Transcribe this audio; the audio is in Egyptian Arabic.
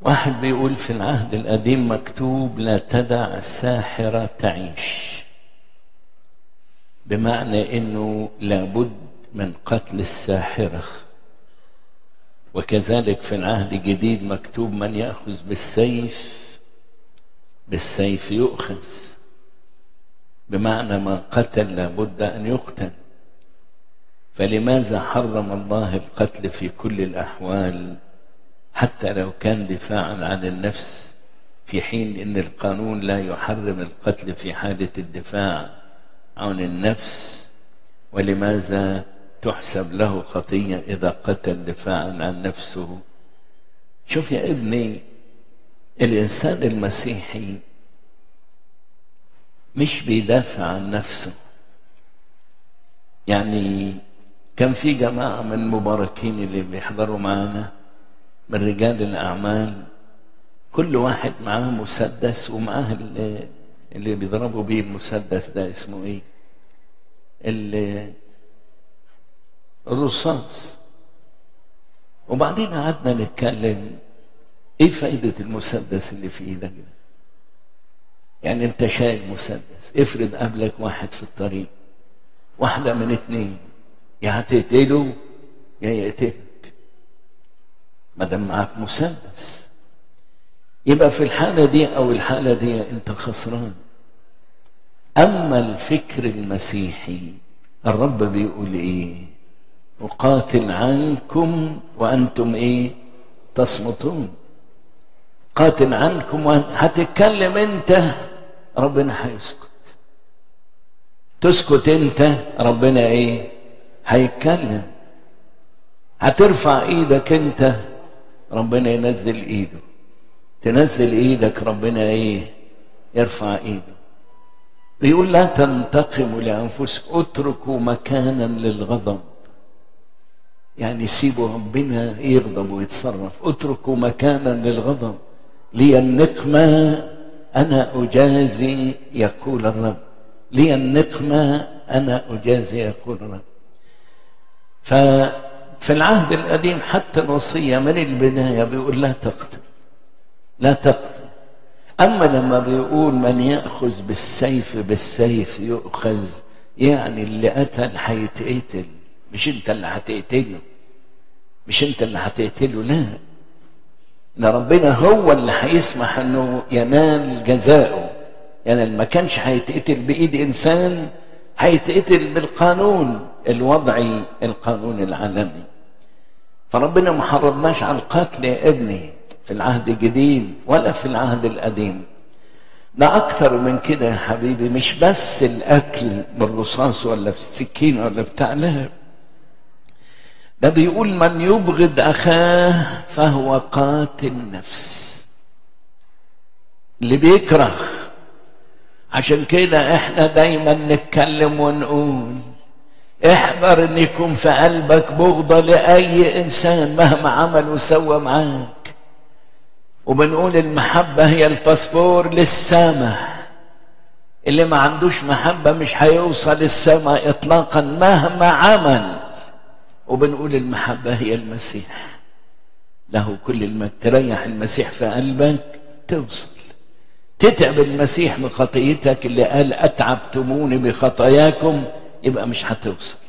واحد بيقول في العهد القديم مكتوب لا تدع الساحرة تعيش بمعنى انه لابد من قتل الساحرة وكذلك في العهد الجديد مكتوب من يأخذ بالسيف بالسيف يؤخذ بمعنى من قتل لابد أن يقتل فلماذا حرم الله القتل في كل الأحوال حتى لو كان دفاعا عن النفس في حين ان القانون لا يحرم القتل في حاله الدفاع عن النفس ولماذا تحسب له خطيه اذا قتل دفاعا عن نفسه شوف يا ابني الانسان المسيحي مش بيدافع عن نفسه يعني كان في جماعه من المباركين اللي بيحضروا معانا من رجال الأعمال كل واحد معاه مسدس ومعاه اللي, اللي بيضربوا بيه المسدس ده اسمه ايه؟ اللي الرصاص وبعدين قعدنا نتكلم ايه فايدة المسدس اللي في ايدك ده؟ يعني انت شايل مسدس افرض قابلك واحد في الطريق واحدة من اتنين يا هتقتله يا يقتلك ما دام معاك مسدس يبقى في الحالة دي أو الحالة دي أنت خسران أما الفكر المسيحي الرب بيقول إيه أقاتل عنكم وأنتم إيه تصمتون قاتل عنكم وأن... هتتكلم أنت ربنا هيسكت تسكت أنت ربنا إيه هيتكلم هترفع ايدك انت ربنا ينزل ايده تنزل ايدك ربنا ايه يرفع ايده بيقول لا تنتقموا لانفسكم اتركوا مكانا للغضب يعني سيبوا ربنا يغضب ويتصرف اتركوا مكانا للغضب لي النقمة أنا أجازي يقول الرب لي النقمة أنا أجازي يقول الرب ففي العهد القديم حتى الوصية من البداية بيقول لا تقتل لا تقتل أما لما بيقول من يأخذ بالسيف بالسيف يؤخذ يعني اللي قتل هيتقتل مش انت اللي هتقتله مش انت اللي هتقتله لا ده ربنا هو اللي هيسمح انه ينال جزاؤه يعني ما كانش هيتقتل بايد انسان هيتقتل بالقانون الوضعي القانون العالمي فربنا ما حرمناش على القتل يا ابني في العهد الجديد ولا في العهد القديم ده اكتر من كده يا حبيبي مش بس الاكل بالرصاص ولا في السكين ولا بتاع لا ده بيقول من يبغض اخاه فهو قاتل نفس اللي بيكره عشان كده احنا دايما نتكلم ونقول احذر ان يكون في قلبك بغضة لأي إنسان مهما عمل وسوى معاك وبنقول المحبة هي الباسبور للسماء اللي ما عندوش محبة مش هيوصل السماء إطلاقا مهما عمل وبنقول المحبة هي المسيح له كل المجد تريح المسيح في قلبك توصل تتعب المسيح بخطيتك اللي قال أتعبتموني بخطاياكم يبقى مش هتوصل